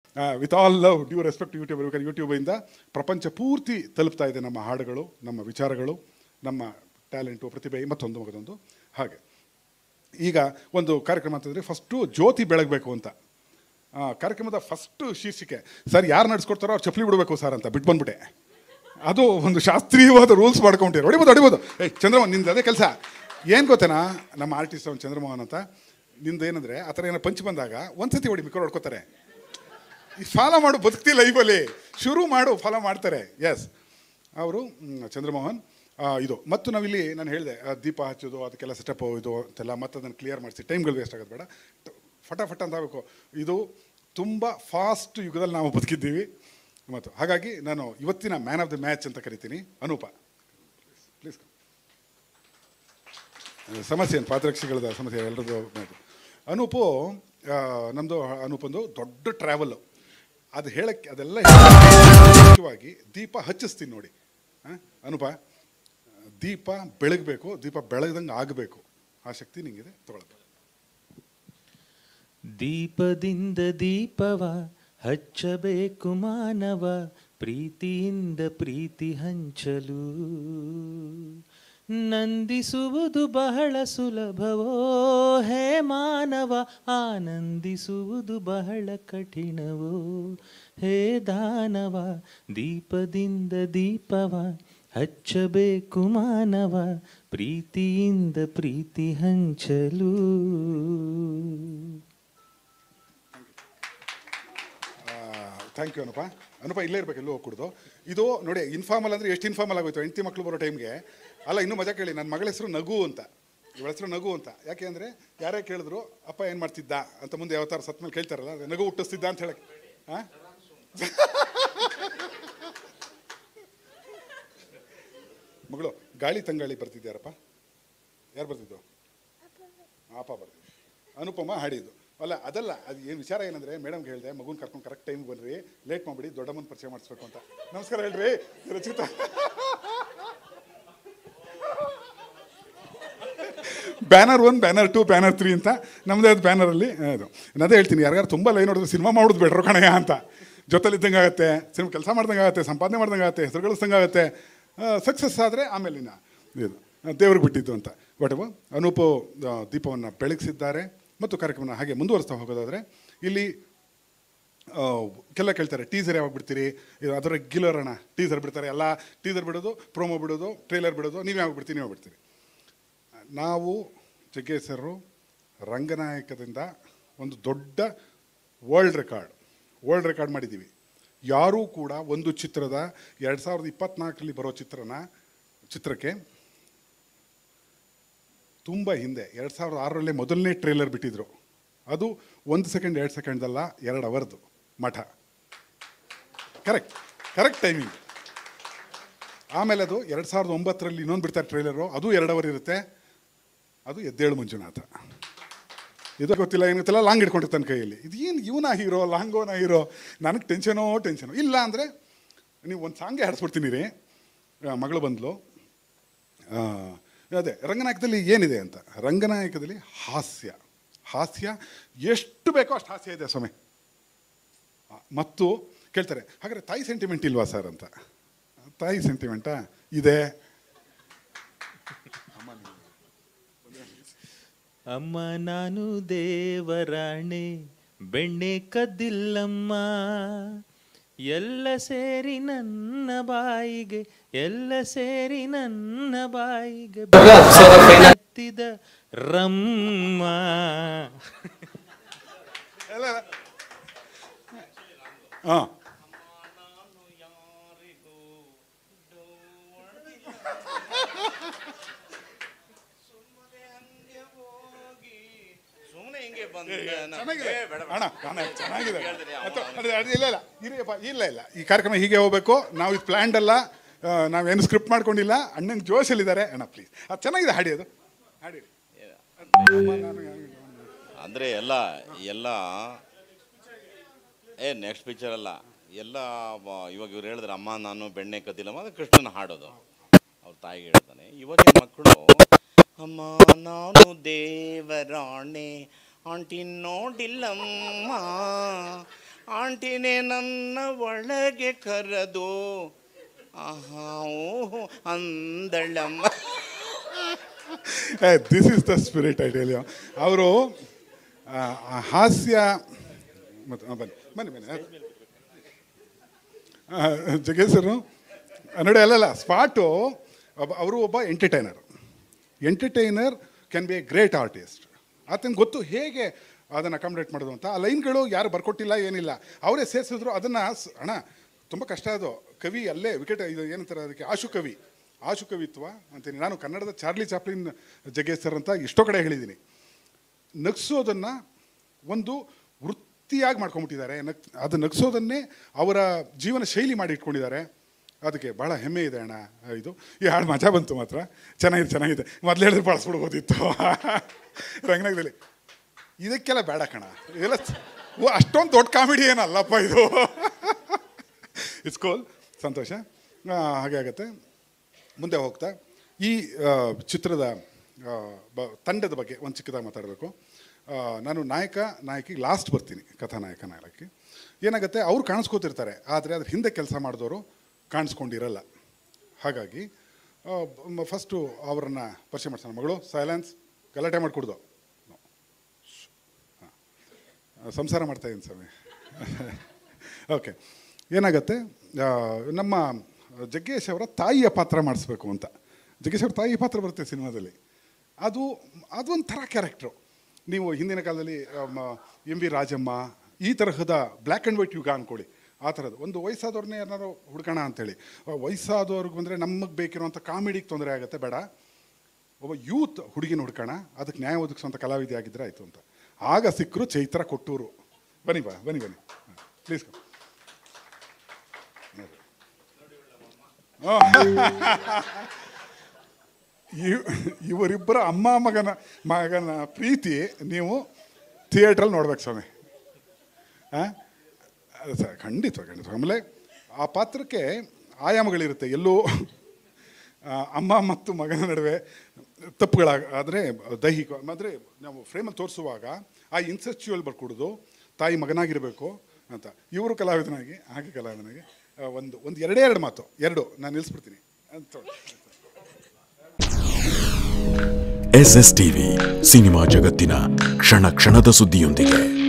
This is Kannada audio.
With all love due respect YouTube ಬೇಕಾದ್ರೆ ಯೂಟ್ಯೂಬಿಂದ ಪ್ರಪಂಚ ಪೂರ್ತಿ ತಲುಪ್ತಾ ಇದೆ ನಮ್ಮ ಹಾಡುಗಳು ನಮ್ಮ ವಿಚಾರಗಳು ನಮ್ಮ ಟ್ಯಾಲೆಂಟು ಪ್ರತಿಭೆ ಮತ್ತೊಂದು ಮಗದೊಂದು ಹಾಗೆ ಈಗ ಒಂದು ಕಾರ್ಯಕ್ರಮ ಅಂತಂದರೆ ಫಸ್ಟು ಜ್ಯೋತಿ ಬೆಳಗಬೇಕು ಅಂತ ಆ, ಕಾರ್ಯಕ್ರಮದ ಫಸ್ಟ್ ಶೀರ್ಷಿಕೆ ಸರ್ ಯಾರು ನಡೆಸ್ಕೊಡ್ತಾರೋ ಅವ್ರು ಚಪ್ಪಲಿ ಬಿಡಬೇಕು ಸರ್ ಅಂತ ಬಿಟ್ಟು ಬಂದ್ಬಿಟ್ಟೆ ಅದು ಒಂದು ಶಾಸ್ತ್ರೀಯವಾದ ರೂಲ್ಸ್ ಮಾಡ್ಕೊಂಡಿರೋ ಹೊಡಿಬೋದು ಹೊಡಿಬೋದು ಏಯ್ ಚಂದ್ರಮೋಹನ್ ನಿಂದು ಅದೇ ಕೆಲಸ ಏನು ಗೊತ್ತೇನಾ ನಮ್ಮ ಆರ್ಟಿಸ್ಟ್ ಅವ್ನು ಚಂದ್ರಮೋಹನ್ ಅಂತ ನಿಂದು ಏನಂದರೆ ಆ ಥರ ಏನೋ ಪಂಚ್ ಬಂದಾಗ ಒಂದ್ಸತಿ ಹೊಡಿ ಮಿಕ್ಕರು ಹೊಡ್ಕೋತಾರೆ ಈ ಫಾಲೋ ಮಾಡು ಬದುಕ್ತಿ ಲೈಫಲ್ಲಿ ಶುರು ಮಾಡು ಫಾಲೋ ಮಾಡ್ತಾರೆ ಎಸ್ ಅವರು ಚಂದ್ರಮೋಹನ್ ಆ, ಇದು ಮತ್ತು ನಾವಿಲ್ಲಿ ನಾನು ಹೇಳಿದೆ ಆ, ದೀಪ ಹಚ್ಚೋದು ಅದಕ್ಕೆಲ್ಲ ಸೆಟಪ್ ಇದು ಅಂತೆಲ್ಲ ಮತ್ತೆ ಅದನ್ನು ಕ್ಲಿಯರ್ ಮಾಡಿಸಿ ಟೈಮ್ಗಳು ವೇಸ್ಟ್ ಆಗೋದು ಬೇಡ ಟ- ಫಟಾಫಟ ಅಂತ ಆಗಬೇಕು ಇದು ತುಂಬ ಫಾಸ್ಟ್ ಯುಗದಲ್ಲಿ ನಾವು ಬದುಕಿದ್ದೀವಿ ಮತ್ತು ಹಾಗಾಗಿ ನಾನು ಇವತ್ತಿನ ಮ್ಯಾನ್ ಆಫ್ ದ ಮ್ಯಾಚ್ ಅಂತ ಕರಿತೀನಿ ಅನೂಪ ಪ್ಲೀಸ್ ಸಮಸ್ಯೆ ಏನು ಪಾತ್ರಕ್ಷಿಗಳದ ಸಮಸ್ಯೆ ಎಲ್ಲರದ್ದು ಇದು. ಅನೂಪು ಆ, ನಮ್ಮದು ಅನೂಪಂದು ದೊಡ್ಡ ಟ್ರಾವೆಲ್ಲು ಅದು ಹೇಳಕ್ಕೆ ಅದೆಲ್ಲ ಮುಖ್ಯವಾಗಿ ದೀಪ ಹಚ್ಚಿಸ್ತೀನಿ ನೋಡಿ ಆ, ಅನೂಪ ದೀಪ ಬೆಳಗಬೇಕು ದೀಪ ಬೆಳಗ್ದಂಗೆ ಆಗಬೇಕು ಆ ಶಕ್ತಿ ನಿಂಗಿದೆ ತಗೊಳಪ್ಪ ದೀಪದಿಂದ ದೀಪವ ಹಚ್ಚಬೇಕು ಮಾನವ ಪ್ರೀತಿಯಿಂದ ಪ್ರೀತಿ ಹಂಚಲು ನಂದಿಸುವುದು ಬಹಳ ಸುಲಭವೋ ಹೇ ಮಾನವ ಆನಂದಿಸುವುದು ಬಹಳ ಕಠಿಣವೋ ಹೇ ದಾನವ ದೀಪದಿಂದ ದೀಪವ ಹಚ್ಚಬೇಕು ಮಾನವ ಪ್ರೀತಿಯಿಂದ ಪ್ರೀತಿ ಹಂಚಲು ಥ್ಯಾಂಕ್ ಯು ಅನುಪ ಅನುಪ ಇಲ್ಲೇ ಇರ್ಬೇಕು ಎಲ್ಲೂ ಹೋಗ್ಕೊಡ್ದು ಇದು ನೋಡಿ ಇನ್ಫಾರ್ಮಲ್ ಅಂದರೆ ಎಷ್ಟು ಇನ್ಫಾರ್ಮಲ್ ಆಗೋಯ್ತು ಹೆಂಡತಿ ಮಕ್ಕಳು ಬರೋ ಟೈಮ್ಗೆ ಅಲ್ಲ ಇನ್ನೂ ಮಜಾ ಕೇಳಿ ನನ್ನ ಮಗಳ ಹೆಸರು ನಗು ಅಂತ ಇವಳ ಹೆಸರು ನಗು ಅಂತ ಯಾಕೆ ಅಂದರೆ ಯಾರೇ ಕೇಳಿದ್ರು ಅಪ್ಪ ಏನು ಮಾಡ್ತಿದ್ದ ಅಂತ ಮುಂದೆ ಯಾವ ಥರ ಸತ್ ಮೇಲೆ ಕೇಳ್ತಾರಲ್ಲ ಅದೇ ನಗು ಹುಟ್ಟಿಸ್ತಿದ್ದ ಅಂತ ಹೇಳಕ್ಕೆ ಹಾಂ ಮಗಳು ಗಾಳಿ ತಂಗಾಳಿ ಬರ್ತಿದ್ಯಾರಪ್ಪ ಯಾರು ಬರ್ತಿದ್ದು ಅಪ್ಪ ಬರ್ತಿದ್ದು ಅನುಪಮ ಹಾಡಿದ್ದು ಅಲ್ಲ ಅದಲ್ಲ ಅದು ಏನು ವಿಚಾರ ಏನಂದ್ರೆ ಮೇಡಮ್ಗೆ ಹೇಳಿದೆ ಮಗುನ ಕರ್ಕೊಂಡು ಕರೆಕ್ಟ್ ಟೈಮ್ ಬನ್ರಿ ಲೇಟ್ ಮಾಡ್ಬಿಡಿ ದೊಡ್ಡಮ್ಮನ ಪರಿಚಯ ಮಾಡಿಸ್ಬೇಕು ಅಂತ ನಮಸ್ಕಾರ ಹೇಳ್ರಿ Rachita banner one banner two banner three ಅಂತ ನಮ್ಮದೇ ಅದು ಬ್ಯಾನರಲ್ಲಿ ಅದು ನಾನು ಅದೇ ಹೇಳ್ತೀನಿ ಯಾರ್ಯಾರು ತುಂಬ ಲೈನ್ ನೋಡಿದ್ರೆ ಸಿನಿಮಾ ಮಾಡೋದು ಬೇಡ್ರು ಕಣಯ್ಯ ಅಂತ ಜೊತೆಲಿದ್ದಂಗೆ ಆಗುತ್ತೆ ಸಿನಿಮಾ ಕೆಲಸ ಮಾಡ್ದಂಗೆ ಆಗುತ್ತೆ ಸಂಪಾದನೆ ಮಾಡ್ದಂಗೆ ಆಗುತ್ತೆ ಹೆಸರು ಗಳಿಸ್ದಂಗೆ ಆಗುತ್ತೆ ಸಕ್ಸಸ್ ಆದರೆ ಆಮೇಲಿನ ಇದು ದೇವ್ರಿಗೆ ಬಿಟ್ಟಿದ್ದು ಅಂತ ಬಟ್ ಅನೂಪು ಆ, ದೀಪವನ್ನು ಬೆಳಗಿಸಿದ್ದಾರೆ ಮತ್ತು ಕಾರ್ಯಕ್ರಮನ ಹಾಗೆ ಮುಂದುವರಿಸ್ತಾ ಹೋಗೋದಾದರೆ ಇಲ್ಲಿ ಆ, ಕೆಲ ಕೇಳ್ತಾರೆ ಟೀಸರ್ ಯಾವಾಗ ಬಿಡ್ತೀರಿ ಇದು ಅದು ರೆಗ್ಯುಲರ್ ಅಣ್ಣ ಟೀಸರ್ ಬಿಡ್ತಾರೆ ಎಲ್ಲ ಟೀಸರ್ ಬಿಡೋದು ಪ್ರೋಮೋ ಬಿಡೋದು ಟ್ರೇಲರ್ ಬಿಡೋದು ನೀವು ಯಾವಾಗ ಬಿಡ್ತೀರಿ ನೀವು ಬಿಡ್ತೀರಿ ನಾವು ಜಗ್ಗೇಸರು ರಂಗನಾಯಕದಿಂದ ಒಂದು ದೊಡ್ಡ ವರ್ಲ್ಡ್ ರೆಕಾರ್ಡ್ ವರ್ಲ್ಡ್ ರೆಕಾರ್ಡ್ ಮಾಡಿದ್ದೀವಿ ಯಾರೂ ಕೂಡ ಒಂದು ಚಿತ್ರದ ಎರಡು ಸಾವಿರದ ಇಪ್ಪತ್ನಾಲ್ಕರಲ್ಲಿ ಬರೋ ಚಿತ್ರನ ಚಿತ್ರಕ್ಕೆ ತುಂಬ ಹಿಂದೆ ಎರಡು ಸಾವಿರದ ಆರರಲ್ಲೇ ಮೊದಲನೇ ಟ್ರೇಲರ್ ಬಿಟ್ಟಿದ್ರು ಅದು ಒಂದು ಸೆಕೆಂಡ್ ಎರಡು ಸೆಕೆಂಡ್ದಲ್ಲ ಎರಡು ಅವರ್ದು ಮಠ ಕರೆಕ್ಟ್ ಕರೆಕ್ಟ್ ಟೈಮಿಂಗ್ ಆಮೇಲೆ ಅದು ಎರಡು ಸಾವಿರದ ಒಂಬತ್ತರಲ್ಲಿ ಇನ್ನೊಂದು ಬಿಡ್ತಾರೆ ಟ್ರೇಲರು ಅದು ಎರಡು ಅವರ್ ಇರುತ್ತೆ ಅದು ಎದ್ದೇಳು ಮಂಜುನಾಥ ಇದು ಗೊತ್ತಿಲ್ಲ ಏನು ಗೊತ್ತಿಲ್ಲ ಲಾಂಗ್ ಇಟ್ಕೊಂಡಿರ್ತಾನೆ ಕೈಯಲ್ಲಿ ಇದು ಏನು ಇವನ ಹೀರೋ ಲಾಂಗೋನ ಹೀರೋ ನನಗೆ ಟೆನ್ಷನೋ ಟೆನ್ಷನು ಇಲ್ಲ ಅಂದರೆ ನೀವು ಒಂದು ಸಾಂಗೇ ಹಾಡಿಸ್ಬಿಡ್ತೀನಿ ರೀ ಆ, ಮಗಳು ಬಂದ್ಲು ಆ, ಅದೇ ರಂಗನಾಯಕದಲ್ಲಿ ಏನಿದೆ ಅಂತ ರಂಗನಾಯಕದಲ್ಲಿ ಹಾಸ್ಯ ಹಾಸ್ಯ ಎಷ್ಟು ಬೇಕೋ ಅಷ್ಟು ಹಾಸ್ಯ ಇದೆ ಸ್ವಾಮಿ ಆ, ಮತ್ತು ಕೇಳ್ತಾರೆ ಹಾಗಾದ್ರೆ ತಾಯಿ ಸೆಂಟಿಮೆಂಟ್ ಇಲ್ವಾ ಸರ್ ಅಂತ ತಾಯಿ ಸೆಂಟಿಮೆಂಟಾ ಇದೆ ಅಮ್ಮ ನಾನು ದೇವರಾಣೆ ಬೆಣ್ಣೆ ಕದ್ದಿಲ್ಲಮ್ಮ ಎಲ್ಲ ಸೇರಿ ನನ್ನ ಬಾಯಿಗೆ ಎಲ್ಲ ಸೇರಿ ನನ್ನ ಬಾಯಿಗೆ ಬೆತ್ತಿದ ರಮ್ಮ ಹಾಂ ಸುಮ್ಮನೆ ಹಿಂಗೆ ಬಂದ ಚೆನ್ನಾಗಿದೆ ಅಣ್ಣ ಅಣ್ಣ ಚೆನ್ನಾಗಿದೆ ಅಥವಾ- ಅದೇ- ಅದೇ ಇಲ್ಲ ಇಲ್ಲ ಇರಿಯಪ್ಪ ಇಲ್ಲ ಇಲ್ಲ ಈ ಕಾರ್ಯಕ್ರಮ ಹೀಗೆ ಹೋಗ್ಬೇಕು ನಾವು ಇದು ಪ್ಲ್ಯಾಂಡ್ ಅಲ್ಲ ಆ, ನಾವೇನು ಸ್ಕ್ರಿಪ್ಟ್ ಮಾಡ್ಕೊಂಡಿಲ್ಲ ಅಣ್ಣನ ಜೋಶಲ್ಲಿದ್ದಾರೆ ಅಣ್ಣ ಪ್ಲೀಸ್ ಅದು ಚೆನ್ನಾಗಿದೆ ಹಾಡಿ ಅದು ಹಾಡಿ ಅಂದ್ರೆ ಎಲ್ಲ ಎಲ್ಲ ಏ ನೆಕ್ಸ್ಟ್ ಪಿಕ್ಚರ್ ಅಲ್ಲ ಎಲ್ಲ ವ- ಇವಾಗ ಇವ್ರು ಹೇಳಿದ್ರೆ ಅಮ್ಮ ನಾನು ಬೆಣ್ಣೆ ಕದ್ದಿಲ್ಲಮ್ಮ ಅದು ಕೃಷ್ಣನ ಹಾಡೋದು ಅವ್ರ ತಾಯಿಗೆ ಹೇಳ್ತಾನೆ ಇವಾಗಿನ ಮಕ್ಕಳು ಅಮ್ಮ ನಾನು ದೇವರಾಣೆ ಆಂಟಿ ನೋಡಿಲ್ಲಮ್ಮ ಆಂಟಿನೇ ನನ್ನ ಒಳಗೆ ಕರೆದು ಆಹಾ ಓಹೋ ಅಂದಳಮ್ಮ this is the spirit I tell you ಅವರು ಹಾಸ್ಯ ಮತ್ತು ಆ, ಬನ್ನಿ ಬನ್ನಿ ಬನ್ನಿ ಆ, ಜಗ್ಗೇಶರು ನೋಡಿ ಅಲ್ಲಲ್ಲ ಸ್ಪಾಟು ಒಬ್ಬ ಅವರು ಒಬ್ಬ entertainer entertainer can be a great artist ಆತನಿಗೆ ಗೊತ್ತು ಹೇಗೆ ಅದನ್ನು ಅಕಾಮಿಡೇಟ್ ಮಾಡೋದು ಅಂತ ಆ ಲೈನ್ಗಳು ಯಾರು ಬರ್ಕೊಟ್ಟಿಲ್ಲ ಏನಿಲ್ಲ ಅವರೇ ಸೇರಿಸಿದ್ರು ಅದನ್ನು ಅಣ್ಣ ತುಂಬ ಕಷ್ಟ ಅದು ಕವಿ ಅಲ್ಲೇ ವಿಕೆಟ್ ಇದು ಏನಂತಾರೆ ಅದಕ್ಕೆ ಆಶು ಕವಿ ಆಶು ಕವಿತ್ವ ಅಂತೀನಿ ನಾನು ಕನ್ನಡದ ಚಾರ್ಲಿ ಚಾಪ್ಲಿನ್ ಜಗ್ಗೇಶ್ ಸರ್ ಅಂತ ಎಷ್ಟೋ ಕಡೆ ಹೇಳಿದ್ದೀನಿ ನಗಿಸೋದನ್ನು ಒಂದು ವೃತ್ತಿಯಾಗಿ ಮಾಡ್ಕೊಂಬಿಟ್ಟಿದ್ದಾರೆ ನಗ್ ಅದು ನಗಿಸೋದನ್ನೇ ಅವರ ಜೀವನ ಶೈಲಿ ಮಾಡಿ ಇಟ್ಕೊಂಡಿದ್ದಾರೆ ಅದಕ್ಕೆ ಭಾಳ ಹೆಮ್ಮೆ ಇದೆ ಅಣ್ಣ ಇದು ಈ ಹಾಡು ಮಜಾ ಬಂತು ಮಾತ್ರ ಚೆನ್ನಾಗಿದೆ ಚೆನ್ನಾಗಿದೆ ಮೊದಲು ಹೇಳಿದ್ರೆ ಬಳಸ್ಬಿಡ್ಬೋದಿತ್ತು ರಂಗನಾಗದಲ್ಲಿ ಇದಕ್ಕೆಲ್ಲ ಬೇಡ ಕಣ ಇದೆಲ್ಲ ಓ ಅಷ್ಟೊಂದು ದೊಡ್ಡ ಕಾಮಿಡಿ ಏನಲ್ಲಪ್ಪ ಇದು ಇಟ್ಸ್ ಕೋಲ್ ಸಂತೋಷ ಆ, ಹಾಗೆ ಆಗುತ್ತೆ ಮುಂದೆ ಹೋಗ್ತಾ ಈ ಆ, ಚಿತ್ರದ ಆ, ಬ ತಂಡದ ಬಗ್ಗೆ ಒಂದು ಚಿಕ್ಕದಾಗಿ ಮಾತಾಡಬೇಕು ಆ, ನಾನು ನಾಯಕ ನಾಯಕಿ ಲಾಸ್ಟ್ ಬರ್ತೀನಿ ಕಥಾನಾಯಕ ನಾಯಕಿ ಏನಾಗುತ್ತೆ ಅವ್ರು ಕಾಣಿಸ್ಕೋತಿರ್ತಾರೆ ಆದರೆ ಅದ್ರ ಹಿಂದೆ ಕೆಲಸ ಮಾಡಿದವರು ಕಾಣಿಸ್ಕೊಂಡಿರಲ್ಲ ಹಾಗಾಗಿ ಫಸ್ಟು ಅವರನ್ನು ಪರಿಚಯ ಮಾಡ್ಸೋಣ ಮಗಳು ಸೈಲೆನ್ಸ್ ಗಲಾಟೆ ಮಾಡಿಕೊಡ್ದು ಸಂಸಾರ ಮಾಡ್ತಾ ಇದ್ದೀನಿ ಸ್ವಾಮಿ ಓಕೆ ಏನಾಗತ್ತೆ ಆ, ನಮ್ಮ ಜಗ್ಗೇಶ್ ಅವರ ತಾಯಿಯ ಪಾತ್ರ ಮಾಡಿಸ್ಬೇಕು ಅಂತ ಜಗ್ಗೇಶ್ ಅವ್ರ ತಾಯಿ ಪಾತ್ರ ಬರುತ್ತೆ ಸಿನಿಮಾದಲ್ಲಿ ಅದು ಅದೊಂಥರ ಕ್ಯಾರೆಕ್ಟ್ರು ನೀವು ಹಿಂದಿನ ಕಾಲದಲ್ಲಿ ಎಂ ವಿ ರಾಜಮ್ಮ ಈ ತರಹದ ಬ್ಲ್ಯಾಕ್ ಆ್ಯಂಡ್ ವೈಟ್ ಯುಗ ಅಂದ್ಕೊಳ್ಳಿ ಆ ಥರದ್ದು ಒಂದು ವಯಸ್ಸಾದವ್ರನ್ನೇ ಏನಾದ್ರು ಹುಡ್ಕೋಣ ಅಂತೇಳಿ ಆ ವಯಸ್ಸಾದವ್ರಿಗೆ ಬಂದರೆ ನಮಗೆ ಬೇಕಿರುವಂಥ ಕಾಮಿಡಿಗೆ ತೊಂದರೆ ಆಗುತ್ತೆ ಬೇಡ ಒಬ್ಬ ಯೂತ್ ಹುಡುಗಿನ ಹುಡ್ಕೋಣ ಅದಕ್ಕೆ ನ್ಯಾಯ ಒದಗಿಸುವಂಥ ಕಲಾವಿದೆ ಆಗಿದ್ರೆ ಆಯಿತು ಅಂತ ಆಗ ಸಿಕ್ಕರು ಚೈತ್ರ ಕೊಟ್ಟೂರು ಬನ್ನಿ ಬಾ ಬನ್ನಿ ಬನ್ನಿ ಪ್ಲೀಸ್ ಇವರಿಬ್ಬರ ಅಮ್ಮ ಮಗನ ಮಗನ ಪ್ರೀತಿ ನೀವು ಥಿಯೇಟ್ರಲ್ಲಿ ನೋಡ್ಬೇಕು ಸ್ವಾಮಿ ಹಾಂ ಸರ್ ಖಂಡಿತ ಖಂಡಿತ ಆಮೇಲೆ ಆ ಪಾತ್ರಕ್ಕೆ ಆಯಾಮಗಳಿರುತ್ತೆ ಎಲ್ಲೋ ಆ, ಅಮ್ಮ ಮತ್ತು ಮಗನ ನಡುವೆ ತಪ್ಪುಗಳಾಗ ಆದರೆ ದೈಹಿಕ ಅಂದರೆ ನಾವು ಫ್ರೇಮಲ್ಲಿ ತೋರಿಸುವಾಗ ಆ ಇನ್ಸೆಸ್ಚುವಲ್ ಬರ್ಕೊಡೋದು ತಾಯಿ ಮಗನಾಗಿರಬೇಕು ಅಂತ ಇವರು ಕಲಾವಿದನಾಗಿ ಹಾಗೆ ಕಲಾವಿದನಾಗಿ ಆ, ಒಂದು ಒಂದು ಎರಡೇ ಎರಡು ಮಾತು ಎರಡು ನಾನು ನಿಲ್ಲಿಸ್ಬಿಡ್ತೀನಿ ಅಂತ ಎಸ್ ಎಸ್ ಟಿವಿ ಸಿನಿಮಾ ಜಗತ್ತಿನ ಕ್ಷಣ ಕ್ಷಣದ ಸುದ್ದಿಯೊಂದಿಗೆ